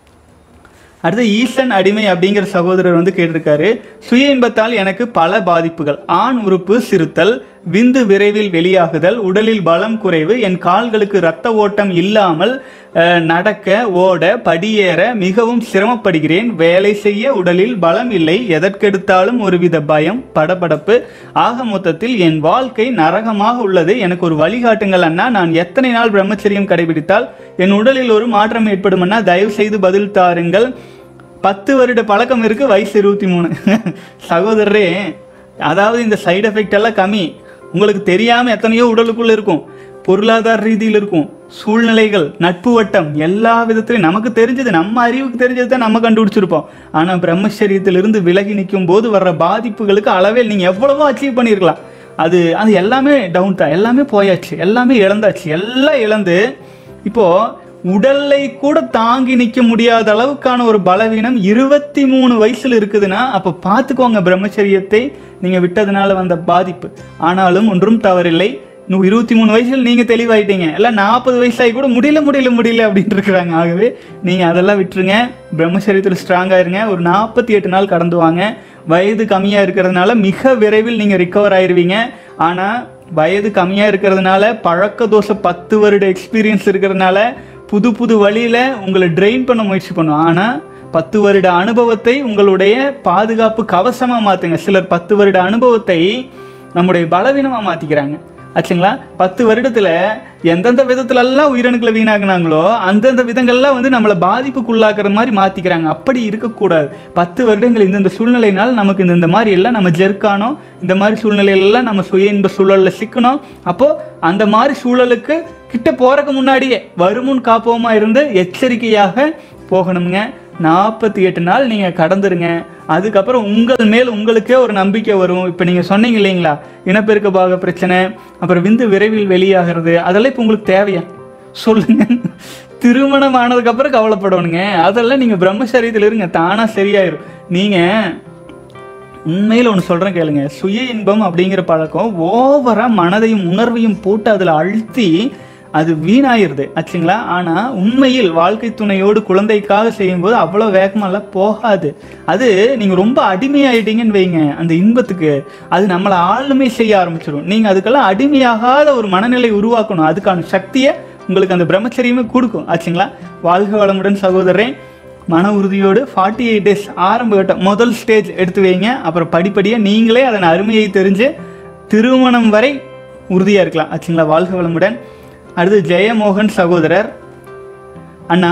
அடுத்து ஈசன் அடிமை அப்படிங்கிற சகோதரர் வந்து கேட்டிருக்காரு சுய இன்பத்தால் எனக்கு பல பாதிப்புகள் ஆண் உறுப்பு சிறுத்தல் விந்து விரைவில் வெளியாகுதல் உடலில் பலம் குறைவு என் கால்களுக்கு இரத்த ஓட்டம் இல்லாமல் அஹ், நடக்க ஓட படியேற மிகவும் சிரமப்படுகிறேன் வேலை செய்ய உடலில் பலம் இல்லை எதற்கெடுத்தாலும் ஒருவித பயம் படபடப்பு ஆக மொத்தத்தில் என் வாழ்க்கை நரகமாக உள்ளது எனக்கு ஒரு வழிகாட்டுங்கள் அண்ணா நான் எத்தனை நாள் பிரம்மச்சரியம் கடைபிடித்தால் என் உடலில் ஒரு மாற்றம் ஏற்படும் அண்ணா தயவு செய்து பதில் தாருங்கள் பத்து வருட பழக்கம் இருக்கு வயசு இருபத்தி மூணு சகோதரரே அதாவது இந்த சைடு எஃபெக்ட் எல்லாம் கம்மி உங்களுக்கு தெரியாம எத்தனையோ உடலுக்குள்ள இருக்கும் பொருளாதார ரீதியில் இருக்கும் சூழ்நிலைகள் நட்பு வட்டம் எல்லா விதத்திலையும் நமக்கு தெரிஞ்சது நம்ம அறிவுக்கு தெரிஞ்சது தான் நம்ம கண்டுபிடிச்சிருப்போம் ஆனா பிரம்மச்சரியத்திலிருந்து விலகி நிற்கும் போது வர்ற பாதிப்புகளுக்கு அளவே நீங்க எவ்வளவோ அச்சீவ் பண்ணியிருக்கலாம் அது அது எல்லாமே டவுன் தான் எல்லாமே போயாச்சு எல்லாமே இழந்தாச்சு எல்லாம் இழந்து இப்போ உடலை கூட தாங்கி நிற்க முடியாத அளவுக்கான ஒரு பலவீனம் இருபத்தி மூணு வயசுல இருக்குதுன்னா அப்போ பார்த்துக்கோங்க பிரம்மச்சரியத்தை நீங்க விட்டதுனால வந்த பாதிப்பு ஆனாலும் ஒன்றும் தவறில்லை இன்னும் இருபத்தி மூணு வயசுல நீங்க தெளிவாயிட்டீங்க எல்லாம் நாற்பது வயசாகி கூட முடியல முடியல முடியல அப்படின்னு இருக்கிறாங்க ஆகவே நீங்க அதெல்லாம் விட்டுருங்க பிரம்மச்சரியத்தில் ஸ்ட்ராங்கா இருங்க ஒரு நாற்பத்தி எட்டு நாள் கடந்து வாங்க வயது கம்மியா இருக்கிறதுனால மிக விரைவில் நீங்க ரிகவர் ஆயிருவீங்க ஆனா வயது கம்மியா இருக்கிறதுனால பழக்க தோசை பத்து வருட எக்ஸ்பீரியன்ஸ் இருக்கிறதுனால புது புது வழியில உங்களை ட்ரெயின் பண்ண முயற்சி பண்ணும் ஆனா பத்து வருட அனுபவத்தை உங்களுடைய பாதுகாப்பு கவசமா மாத்துங்க சிலர் பத்து வருட அனுபவத்தை நம்முடைய பலவீனமா மாத்திக்கிறாங்க ஆச்சுங்களா பத்து வருடத்துல எந்தெந்த விதத்துல எல்லாம் உயிரணுக்களை வீணாக்குனாங்களோ அந்தந்த விதங்கள்லாம் வந்து நம்மளை பாதிப்புக்குள்ளாக்குற மாதிரி மாத்திக்கிறாங்க அப்படி இருக்கக்கூடாது பத்து வருடங்கள் இந்தந்த சூழ்நிலையினால் நமக்கு இந்த இந்த மாதிரி எல்லாம் நம்ம ஜெர்க்கானோம் இந்த மாதிரி சூழ்நிலையிலெல்லாம் நம்ம சுய இன்ப சூழல்ல சிக்கணும் அப்போ அந்த மாதிரி சூழலுக்கு கிட்ட போறதுக்கு முன்னாடியே வருமுன் காப்போமா இருந்து எச்சரிக்கையாக போகணுங்க நாற்பத்தி எட்டு நாள் நீங்கள் கடந்துருங்க அதுக்கப்புறம் உங்கள் மேல் உங்களுக்கே ஒரு நம்பிக்கை வரும் இப்போ நீங்கள் சொன்னீங்க இல்லைங்களா இனப்பெருக்க பாக பிரச்சனை அப்புறம் விந்து விரைவில் வெளியாகிறது அதெல்லாம் இப்போ உங்களுக்கு தேவையா சொல்லுங்க திருமணம் ஆனதுக்கப்புறம் கவலைப்படணுங்க அதெல்லாம் நீங்கள் பிரம்மச்சரியத்தில் இருங்க தானாக சரியாயிரும் நீங்கள் உண்மையில் ஒன்று சொல்கிறேன் கேளுங்க சுய இன்பம் அப்படிங்கிற பழக்கம் ஓவராக மனதையும் உணர்வையும் போட்டு அதில் அழுத்தி அது வீணாயிருது ஆச்சுங்களா ஆனால் உண்மையில் வாழ்க்கை துணையோடு குழந்தைக்காக செய்யும்போது அவ்வளோ வேகமெல்லாம் போகாது அது நீங்கள் ரொம்ப அடிமையாயிட்டீங்கன்னு வைங்க அந்த இன்பத்துக்கு அது நம்மளை ஆளுமை செய்ய ஆரம்பிச்சிடும் நீங்கள் அதுக்கெல்லாம் அடிமையாகாத ஒரு மனநிலை உருவாக்கணும் அதுக்கான சக்தியை உங்களுக்கு அந்த பிரம்மச்சரியமே கொடுக்கும் ஆச்சுங்களா வாழ்க வளமுடன் சகோதரன் மன உறுதியோடு ஃபார்ட்டி எயிட் டேஸ் ஆரம்ப கட்டம் முதல் ஸ்டேஜ் எடுத்து வைங்க அப்புறம் படிப்படியாக நீங்களே அதன் அருமையை தெரிஞ்சு திருமணம் வரை உறுதியாக இருக்கலாம் ஆச்சுங்களா வாழ்க வளமுடன் அடுத்து ஜெயமோகன் சகோதரர் அண்ணா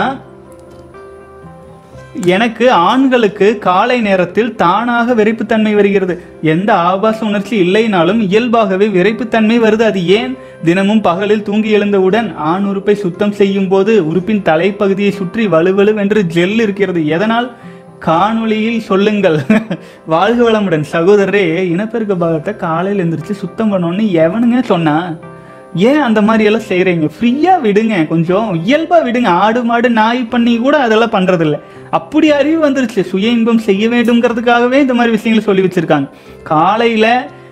எனக்கு ஆண்களுக்கு காலை நேரத்தில் தானாக விரைப்புத்தன்மை வருகிறது எந்த ஆபாச உணர்ச்சி இல்லைனாலும் இயல்பாகவே விரைப்புத்தன்மை வருது அது ஏன் தினமும் பகலில் தூங்கி எழுந்தவுடன் ஆண் உறுப்பை சுத்தம் செய்யும் போது உறுப்பின் தலைப்பகுதியை சுற்றி வலுவலுவென்று ஜெல் இருக்கிறது எதனால் காணொளியில் சொல்லுங்கள் வாழ்க வளமுடன் சகோதரரே இனப்பெருக்க பாகத்தை காலையில் எந்திரிச்சு சுத்தம் பண்ணணும்னு எவனுங்க சொன்னா ஏன் அந்த மாதிரி எல்லாம் செய்றீங்க ஃப்ரீயா விடுங்க கொஞ்சம் இயல்பா விடுங்க ஆடு மாடு நாய் பண்ணி கூட அதெல்லாம் பண்றது இல்ல அப்படி அறிவு வந்துருச்சு சுய இன்பம் செய்ய வேண்டும்ங்கிறதுக்காகவே இந்த மாதிரி விஷயங்களை சொல்லி வச்சிருக்காங்க காலையில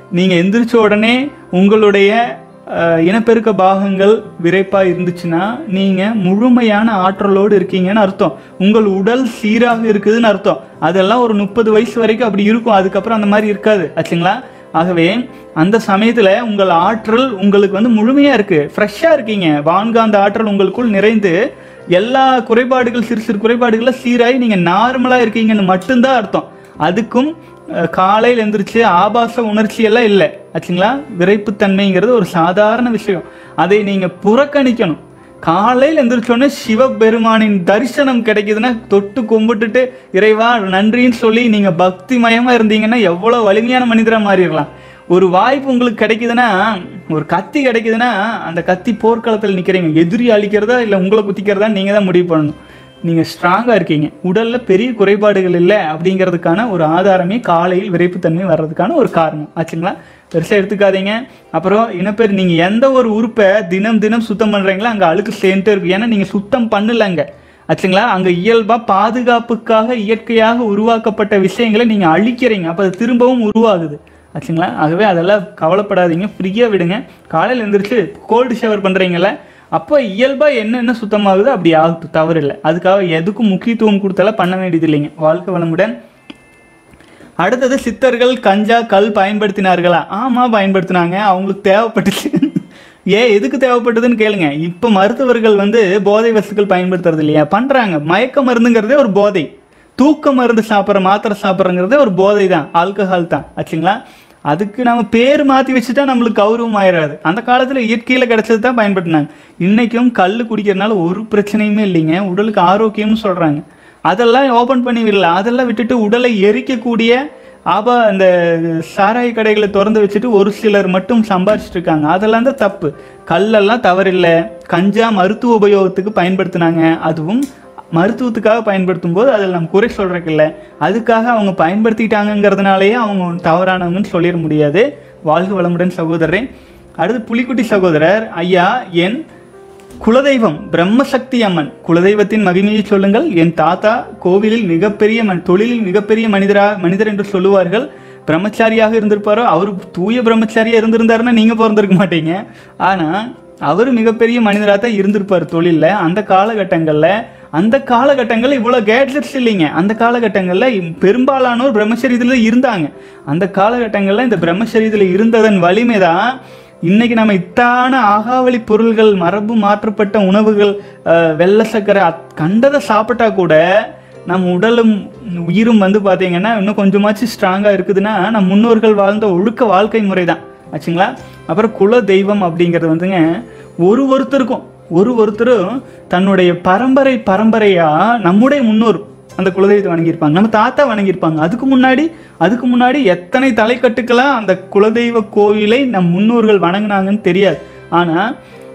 நீங்கள் எந்திரிச்ச உடனே உங்களுடைய அஹ், இனப்பெருக்க பாகங்கள் விரைப்பாக இருந்துச்சுன்னா நீங்கள் முழுமையான ஆற்றலோடு இருக்கீங்கன்னு அர்த்தம் உங்கள் உடல் சீராக இருக்குதுன்னு அர்த்தம் அதெல்லாம் ஒரு முப்பது வயசு வரைக்கும் அப்படி இருக்கும் அதுக்கப்புறம் அந்த மாதிரி இருக்காது ஆச்சுங்களா ஆகவே அந்த சமயத்தில் உங்கள் ஆற்றல் உங்களுக்கு வந்து முழுமையாக இருக்குது ஃப்ரெஷ்ஷாக இருக்கீங்க வான்காந்த ஆற்றல் உங்களுக்குள் நிறைந்து எல்லா குறைபாடுகள் சிறு சிறு குறைபாடுகளை சீராகி நீங்கள் நார்மலாக இருக்கீங்கன்னு மட்டும்தான் அர்த்தம் அதுக்கும் அஹ், காலையில் எந்திரிச்சு ஆபாச உணர்ச்சி எல்லாம் இல்லை ஆச்சுங்களா விரைப்புத்தன்மைங்கிறது ஒரு சாதாரண விஷயம் அதை நீங்கள் புறக்கணிக்கணும் காலையில் எந்திரிச்சோடனே சிவபெருமானின் தரிசனம் கிடைக்குதுன்னா தொட்டு கும்பிட்டுட்டு இறைவா நன்றின்னு சொல்லி நீங்கள் பக்திமயமா இருந்தீங்கன்னா எவ்வளோ வலிமையான மனிதராக மாறிடலாம் ஒரு வாய்ப்பு உங்களுக்கு கிடைக்குதுன்னா ஒரு கத்தி கிடைக்குதுன்னா அந்த கத்தி போர்க்களத்தில் நிற்கிறீங்க எதிரி அழிக்கிறதா இல்லை உங்களை குத்திக்கிறதா நீங்கள் தான் முடிவு பண்ணணும் நீங்கள் ஸ்ட்ராங்காக இருக்கீங்க உடலில் பெரிய குறைபாடுகள் இல்லை அப்படிங்கிறதுக்கான ஒரு ஆதாரமே காலையில் விரைப்புத்தன்மை வர்றதுக்கான ஒரு காரணம் ஆச்சுங்களா பெருசாக எடுத்துக்காதீங்க அப்புறம் இனப்பேர் நீங்கள் எந்த ஒரு உறுப்பை தினம் தினம் சுத்தம் பண்ணுறீங்களோ அங்கே அழுக்கு சேர்ந்துட்டே இருக்கும் ஏன்னா நீங்கள் சுத்தம் பண்ணலங்க ஆச்சுங்களா அங்கே இயல்பாக பாதுகாப்புக்காக இயற்கையாக உருவாக்கப்பட்ட விஷயங்களை நீங்கள் அழிக்கிறீங்க அப்போ அது திரும்பவும் உருவாகுது ஆச்சுங்களா ஆகவே அதெல்லாம் கவலைப்படாதீங்க ஃப்ரீயாக விடுங்க காலையில் எழுந்திரிச்சு கோல்டு ஷவர் பண்ணுறீங்கள அப்போ இயல்பாக என்னென்ன சுத்தமாகுதோ அப்படி ஆகட்டும் தவறு இல்லை அதுக்காக எதுக்கும் முக்கியத்துவம் கொடுத்தாலும் பண்ண வேண்டியது இல்லைங்க வாழ்க்கை வளமுடன் அடுத்தது சித்தர்கள் கஞ்சா கல் பயன்படுத்தினார்களா ஆமாம் பயன்படுத்தினாங்க அவங்களுக்கு தேவைப்பட்டுச்சு ஏன் எதுக்கு தேவைப்பட்டதுன்னு கேளுங்க இப்போ மருத்துவர்கள் வந்து போதை வஸ்துக்கள் பயன்படுத்துறது இல்லையா பண்ணுறாங்க மயக்க மருந்துங்கிறதே ஒரு போதை தூக்க மருந்து சாப்பிட்ற மாத்திரை சாப்பிட்றங்கிறதே ஒரு போதை தான் ஆல்கஹால் தான் ஆச்சுங்களா அதுக்கு நம்ம பேர் மாற்றி வச்சுட்டா நம்மளுக்கு கௌரவம் ஆயிடாது அந்த காலத்தில் இயற்கையில் கிடைச்சது தான் பயன்படுத்தினாங்க இன்றைக்கும் கல் குடிக்கிறதுனால ஒரு பிரச்சனையுமே இல்லைங்க உடலுக்கு ஆரோக்கியம்னு சொல்கிறாங்க அதெல்லாம் ஓப்பன் பண்ணி விடல அதெல்லாம் விட்டுட்டு உடலை எரிக்கக்கூடிய ஆபா அந்த சாராய கடைகளை திறந்து வச்சுட்டு ஒரு சிலர் மட்டும் சம்பாரிச்சிட்டு இருக்காங்க அதெல்லாம் தான் தப்பு கல்லெல்லாம் தவறில்லை கஞ்சா மருத்துவ உபயோகத்துக்கு பயன்படுத்தினாங்க அதுவும் மருத்துவத்துக்காக பயன்படுத்தும் போது அதில் நம்ம குறை சொல்றதுக்கு இல்லை அதுக்காக அவங்க பயன்படுத்திட்டாங்கங்கிறதுனாலேயே அவங்க தவறானவங்கன்னு சொல்லிட முடியாது வாழ்க வளமுடன் சகோதரரே அடுத்து புலிக்குட்டி சகோதரர் ஐயா என் குலதெய்வம் பிரம்மசக்தி அம்மன் குலதெய்வத்தின் மகிமையை சொல்லுங்கள் என் தாத்தா கோவிலில் மிகப்பெரிய மன் தொழிலில் மிகப்பெரிய மனிதரா மனிதர் என்று சொல்லுவார்கள் பிரம்மச்சாரியாக இருந்திருப்பாரோ அவர் தூய பிரம்மச்சாரியா இருந்திருந்தாருன்னா நீங்க பிறந்திருக்க மாட்டீங்க ஆனா அவர் மிகப்பெரிய மனிதராக தான் இருந்திருப்பார் தொழிலில் அந்த காலகட்டங்களில் அந்த காலகட்டங்களில் இவ்வளோ கேட்ஜெட்ஸ் இல்லைங்க அந்த காலகட்டங்களில் பெரும்பாலானோர் பிரம்மச்சரியத்தில் இருந்தாங்க அந்த காலகட்டங்களில் இந்த பிரம்மச்சரியத்தில் இருந்ததன் வலிமை தான் இன்னைக்கு நம்ம இத்தான ஆகாவளி பொருள்கள் மரபு மாற்றப்பட்ட உணவுகள் அஹ், வெள்ளை சக்கரை அத்- கண்டதை சாப்பிட்டா கூட நம்ம உடலும் உயிரும் வந்து பார்த்தீங்கன்னா இன்னும் கொஞ்சமாச்சும் ஸ்ட்ராங்காக இருக்குதுன்னா நம்ம முன்னோர்கள் வாழ்ந்த ஒழுக்க வாழ்க்கை முறை தான் ஆச்சுங்களா அப்புறம் குல தெய்வம் அப்படிங்கிறது வந்துங்க ஒரு ஒருத்தருக்கும் ஒரு ஒருத்தரும் தன்னுடைய பரம்பரை பரம்பரையா நம்முடைய முன்னோர் அந்த குலதெய்வத்தை வணங்கியிருப்பாங்க நம்ம தாத்தா வணங்கியிருப்பாங்க அதுக்கு முன்னாடி அதுக்கு முன்னாடி எத்தனை தலைக்கட்டுக்கெல்லாம் அந்த குலதெய்வ கோவிலை நம் முன்னோர்கள் வணங்குனாங்கன்னு தெரியாது ஆனால்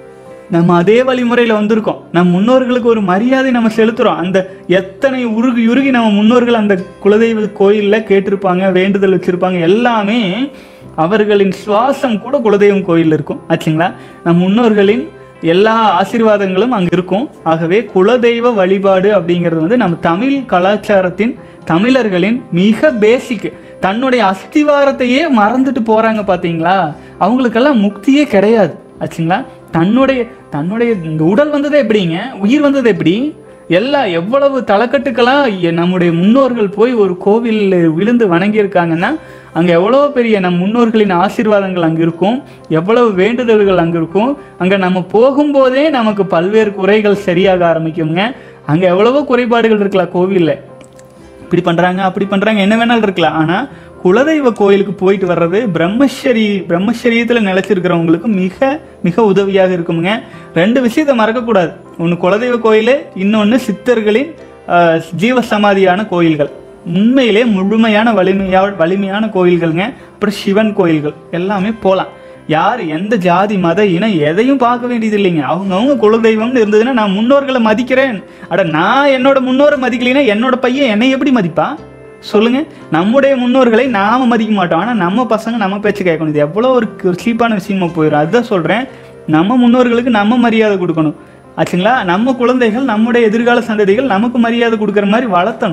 நம்ம அதே வழிமுறையில் வந்திருக்கோம் நம் முன்னோர்களுக்கு ஒரு மரியாதை நம்ம செலுத்துகிறோம் அந்த எத்தனை உருகி உருகி நம்ம முன்னோர்கள் அந்த குலதெய்வ கோயிலில் கேட்டிருப்பாங்க வேண்டுதல் வச்சுருப்பாங்க எல்லாமே அவர்களின் சுவாசம் கூட குலதெய்வம் கோயிலில் இருக்கும் ஆச்சுங்களா நம் முன்னோர்களின் எல்லா ஆசீர்வாதங்களும் அங்கே இருக்கும் ஆகவே குலதெய்வ வழிபாடு அப்படிங்கிறது வந்து நம்ம தமிழ் கலாச்சாரத்தின் தமிழர்களின் மிக பேசிக் தன்னுடைய அஸ்திவாரத்தையே மறந்துட்டு போறாங்க பாத்தீங்களா அவங்களுக்கெல்லாம் முக்தியே கிடையாது ஆச்சுங்களா தன்னுடைய தன்னுடைய இந்த உடல் வந்தது எப்படிங்க உயிர் வந்தது எப்படி எல்லா எவ்வளவு தலைக்கட்டுக்கெல்லாம் எ- நம்முடைய முன்னோர்கள் போய் ஒரு கோவிலில் விழுந்து வணங்கியிருக்காங்கன்னா அங்கே எவ்வளோ பெரிய நம் முன்னோர்களின் ஆசீர்வாதங்கள் அங்கே இருக்கும் எவ்வளவு வேண்டுதல்கள் அங்கே இருக்கும் அங்கே நம்ம போகும்போதே நமக்கு பல்வேறு குறைகள் சரியாக ஆரம்பிக்குங்க அங்கே எவ்வளவோ குறைபாடுகள் இருக்கலாம் கோவிலில் இப்படி பண்ணுறாங்க அப்படி பண்ணுறாங்க என்ன வேணாலும் இருக்கலாம் ஆனால் குலதெய்வ கோயிலுக்கு போயிட்டு வர்றது பிரம்மச்சரி பிரம்மச்சரியத்தில் நிலைச்சிருக்கிறவங்களுக்கு மிக மிக உதவியாக இருக்குங்க ரெண்டு விஷயத்தை மறக்கக்கூடாது ஒன்று குலதெய்வ கோயில் இன்னொன்று சித்தர்களின் ஆஹ், ஜீவ சமாதியான கோயில்கள் உண்மையிலே முழுமையான வலிமையா வலிமையான கோயில்கள்ங்க அப்புறம் சிவன் கோயில்கள் எல்லாமே போகலாம் யார் எந்த ஜாதி மத இனம் எதையும் பார்க்க வேண்டியது இல்லைங்க அவங்கவுங்க குலதெய்வம்னு இருந்ததுன்னா நான் முன்னோர்களை மதிக்கிறேன் அட நான் என்னோட முன்னோரை மதிக்கலைன்னா என்னோட பையன் என்னை எப்படி மதிப்பான் சொல்லுங்க நம்முடைய முன்னோர்களை நாம மதிக்க மாட்டோம் ஆனால் நம்ம பசங்க நம்ம பேச்சு கேட்கணும் இது எவ்வளோ ஒரு சீப்பான விஷயமா போயிடும் அதுதான் சொல்கிறேன் நம்ம முன்னோர்களுக்கு நம்ம மரியாதை கொடுக்கணும் ஆச்சுங்களா நம்ம குழந்தைகள் நம்முடைய எதிர்கால சந்ததிகள் நமக்கு மரியாதை கொடுக்குற மாதிரி வளர்த்தணும்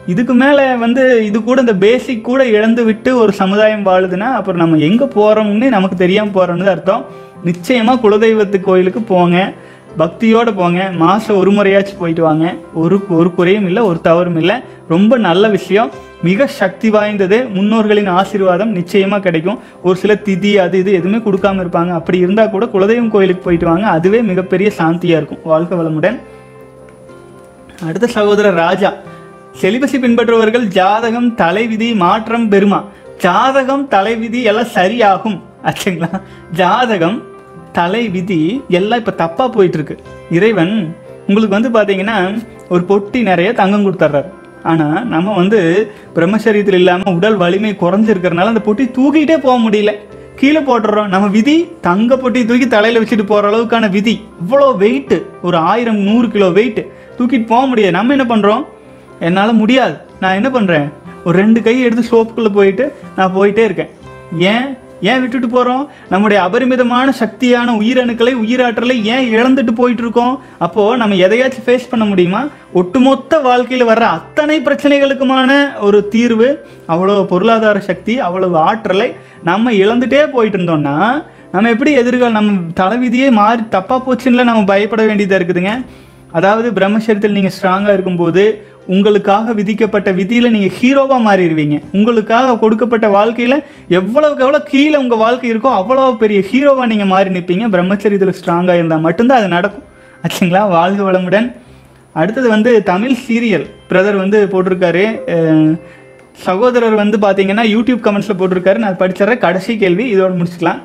இதுக்கு மேலே வந்து இது கூட இந்த பேசிக் கூட இழந்து விட்டு ஒரு சமுதாயம் வாழுதுன்னா அப்புறம் நம்ம எங்கே போகிறோம்னு நமக்கு தெரியாமல் போகிறோம்னு அர்த்தம் நிச்சயமாக குலதெய்வத்து கோயிலுக்கு போங்க பக்தியோடு போங்க மாதம் ஒரு முறையாச்சும் போயிட்டு வாங்க ஒரு ஒரு குறையும் இல்லை ஒரு தவறும் இல்லை ரொம்ப நல்ல விஷயம் மிக சக்தி வாய்ந்தது முன்னோர்களின் ஆசீர்வாதம் நிச்சயமாக கிடைக்கும் ஒரு சில திதி அது இது எதுவுமே கொடுக்காம இருப்பாங்க அப்படி இருந்தால் கூட குலதெய்வம் கோயிலுக்கு போயிட்டு வாங்க அதுவே மிகப்பெரிய சாந்தியாக இருக்கும் வாழ்க்கை வளமுடன் அடுத்த சகோதரர் ராஜா செலிபசி பின்பற்றுபவர்கள் ஜாதகம் தலைவிதி மாற்றம் பெருமா ஜாதகம் தலைவிதி எல்லாம் சரியாகும் ஆச்சுங்களா ஜாதகம் தலைவிதி எல்லாம் இப்போ தப்பாக போயிட்டு இருக்கு இறைவன் உங்களுக்கு வந்து பார்த்தீங்கன்னா ஒரு பொட்டி நிறைய தங்கம் கொடுத்துட்றாரு ஆனால் நம்ம வந்து பிரம்மச்சரியத்தில் இல்லாமல் உடல் வலிமை குறைஞ்சிருக்கிறனால அந்த பொட்டி தூக்கிட்டே போக முடியல கீழே போட்டுறோம் நம்ம விதி தங்க பொட்டி தூக்கி தலையில் வச்சுட்டு போகிற அளவுக்கான விதி இவ்வளோ வெயிட்டு ஒரு ஆயிரம் நூறு கிலோ வெயிட் தூக்கிட்டு போக முடியாது நம்ம என்ன பண்ணுறோம் என்னால் முடியாது நான் என்ன பண்ணுறேன் ஒரு ரெண்டு கை எடுத்து சோப்புக்குள்ளே போயிட்டு நான் போயிட்டே இருக்கேன் ஏன் ஏன் விட்டுட்டு போகிறோம் நம்முடைய அபரிமிதமான சக்தியான உயிரணுக்களை உயிராற்றலை ஏன் இழந்துட்டு போயிட்டு இருக்கோம் அப்போது நம்ம எதையாச்சும் ஃபேஸ் பண்ண முடியுமா ஒட்டுமொத்த வாழ்க்கையில் வர்ற அத்தனை பிரச்சனைகளுக்குமான ஒரு தீர்வு அவ்வளோ பொருளாதார சக்தி அவ்வளவு ஆற்றலை நம்ம இழந்துட்டே போயிட்டு இருந்தோம்னா நம்ம எப்படி எதிர்காலம் நம்ம தலைவிதியே மாறி தப்பாக போச்சுன்னு நம்ம பயப்பட வேண்டியதாக இருக்குதுங்க அதாவது பிரம்மச்சரியத்தில் நீங்கள் ஸ்ட்ராங்காக இருக்கும்போது உங்களுக்காக விதிக்கப்பட்ட விதியில் நீங்கள் ஹீரோவாக மாறிடுவீங்க உங்களுக்காக கொடுக்கப்பட்ட வாழ்க்கையில் எவ்வளவுக்கு எவ்வளோ கீழே உங்கள் வாழ்க்கை இருக்கோ அவ்வளோ பெரிய ஹீரோவாக நீங்கள் மாறி நிற்பீங்க பிரம்மச்சரியத்தில் ஸ்ட்ராங்காக இருந்தால் மட்டும்தான் அது நடக்கும் ஆச்சுங்களா வாழ்க வளமுடன் அடுத்தது வந்து தமிழ் சீரியல் பிரதர் வந்து போட்டிருக்காரு அஹ், சகோதரர் வந்து பார்த்தீங்கன்னா யூடியூப் கமெண்ட்ஸில் போட்டிருக்காரு நான் படிச்சிடுறேன் கடைசி கேள்வி இதோட முடிச்சுக்கலாம்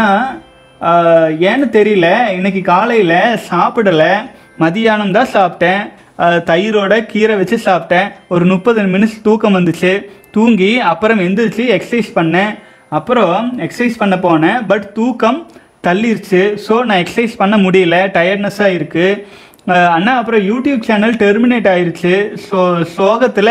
ஆனால் ஏன்னு தெரியல இன்னைக்கு காலையில் சாப்பிடலை மதியானம் தான் சாப்பிட்டேன் ஆஹ், தயிரோட கீரை வச்சு சாப்பிட்டேன் ஒரு முப்பது நிமிஷம் தூக்கம் வந்துச்சு தூங்கி அப்புறம் எந்திரிச்சு எக்ஸசைஸ் பண்ணேன் அப்புறம் எக்ஸசைஸ் பண்ண போனேன் பட் தூக்கம் தள்ளிருச்சு ஸோ நான் எக்ஸசைஸ் பண்ண முடியல டயர்ட்னஸாக இருக்குது அஹ் அண்ணா அப்புறம் யூடியூப் சேனல் டெர்மினேட் ஆயிருச்சு ஸோ சோகத்தில்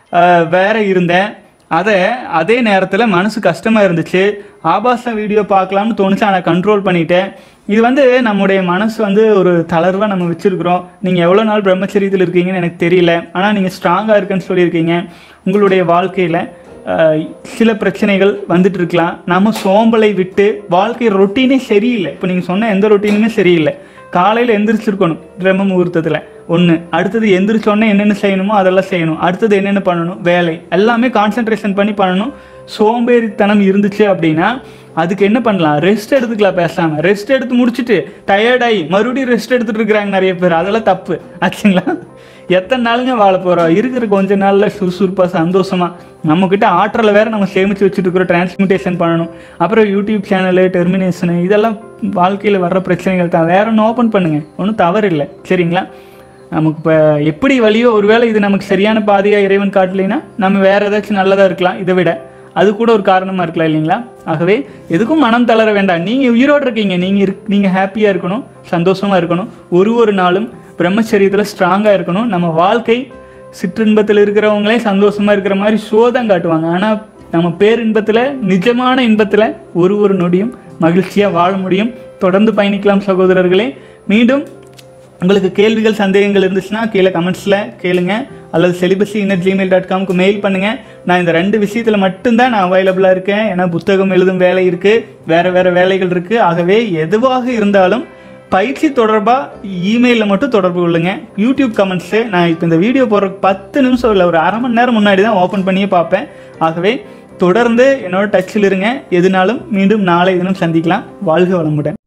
வேற இருந்தேன் அதை அதே நேரத்தில் மனசு கஷ்டமாக இருந்துச்சு ஆபாச வீடியோ பார்க்கலாம்னு தோணுச்சு ஆனால் கண்ட்ரோல் பண்ணிட்டேன் இது வந்து நம்முடைய மனசு வந்து ஒரு தளர்வாக நம்ம வச்சுருக்குறோம் நீங்கள் எவ்வளோ நாள் பிரம்மச்சரியத்தில் இருக்கீங்கன்னு எனக்கு தெரியல ஆனால் நீங்கள் ஸ்ட்ராங்காக இருக்குன்னு சொல்லியிருக்கீங்க உங்களுடைய வாழ்க்கையில் அஹ் சில பிரச்சனைகள் வந்துட்டு இருக்கலாம் நம்ம சோம்பலை விட்டு வாழ்க்கை ரொட்டீனே சரியில்லை இப்போ நீங்கள் சொன்ன எந்த ரொட்டீனுமே சரியில்லை காலையில் எந்திரிச்சிருக்கணும் பிரம்ம முகூர்த்தத்தில் ஒன்று அடுத்தது எந்திரிச்சோடனே என்னென்ன செய்யணுமோ அதெல்லாம் செய்யணும் அடுத்தது என்னென்ன பண்ணணும் வேலை எல்லாமே கான்சென்ட்ரேஷன் பண்ணி பண்ணணும் சோம்பேறித்தனம் இருந்துச்சு அப்படின்னா அதுக்கு என்ன பண்ணலாம் ரெஸ்ட் எடுத்துக்கலாம் பேசாம ரெஸ்ட் எடுத்து முடிச்சுட்டு டயர்டாகி மறுபடியும் ரெஸ்ட் எடுத்துட்டு இருக்கிறாங்க நிறைய பேர் அதெல்லாம் தப்பு ஆச்சுங்களா எத்தனை நாளுங்க வாழ போகிறோம் இருக்கிற கொஞ்ச நாளில் சுறுசுறுப்பாக சந்தோஷமாக நம்மக்கிட்ட ஆற்றலை வேற நம்ம சேமித்து வச்சுட்டு இருக்கிறோம் டிரான்ஸ்மிட்டேஷன் பண்ணணும் அப்புறம் யூடியூப் சேனலு டெர்மினேஷனு இதெல்லாம் வாழ்க்கையில் வர்ற பிரச்சனைகள் தான் வேற ஒன்று ஓப்பன் பண்ணுங்க ஒன்றும் தவறு இல்லை சரிங்களா நமக்கு இப்போ எப்படி வழியோ ஒருவேளை இது நமக்கு சரியான பாதையாக இறைவன் காட்டலைன்னா நம்ம வேற ஏதாச்சும் நல்லதாக இருக்கலாம் இதை விட அது கூட ஒரு காரணமாக இருக்கலாம் இல்லைங்களா ஆகவே எதுக்கும் மனம் தளர வேண்டாம் நீங்கள் உயிரோடு இருக்கீங்க நீங்கள் இருக் நீங்கள் ஹாப்பியாக இருக்கணும் சந்தோஷமாக இருக்கணும் ஒரு ஒரு நாளும் பிரம்மச்சரியத்தில் ஸ்ட்ராங்காக இருக்கணும் நம்ம வாழ்க்கை சிற்றின்பத்தில் இருக்கிறவங்களே சந்தோஷமாக இருக்கிற மாதிரி சோதம் காட்டுவாங்க ஆனால் நம்ம பேரின்பத்தில் நிஜமான இன்பத்தில் ஒரு ஒரு நொடியும் மகிழ்ச்சியாக வாழ முடியும் தொடர்ந்து பயணிக்கலாம் சகோதரர்களே மீண்டும் உங்களுக்கு கேள்விகள் சந்தேகங்கள் இருந்துச்சுன்னா கீழே கமெண்ட்ஸில் கேளுங்க அல்லது செலிபஸி இன்னர் ஜிமெயில் டாட் காம்க்கு மெயில் பண்ணுங்கள் நான் இந்த ரெண்டு விஷயத்தில் மட்டும்தான் நான் அவைலபிளாக இருக்கேன் ஏன்னா புத்தகம் எழுதும் வேலை இருக்குது வேறு வேறு வேலைகள் இருக்குது ஆகவே எதுவாக இருந்தாலும் பயிற்சி தொடர்பாக இமெயிலில் மட்டும் தொடர்பு கொள்ளுங்க யூடியூப் கமெண்ட்ஸு நான் இப்போ இந்த வீடியோ போடுற பத்து நிமிஷம் இல்லை ஒரு அரை மணி நேரம் முன்னாடி தான் ஓப்பன் பண்ணியே பார்ப்பேன் ஆகவே தொடர்ந்து என்னோட டச்சில் இருங்க எதுனாலும் மீண்டும் நாளை தினம் சந்திக்கலாம் வாழ்க வளமுடன்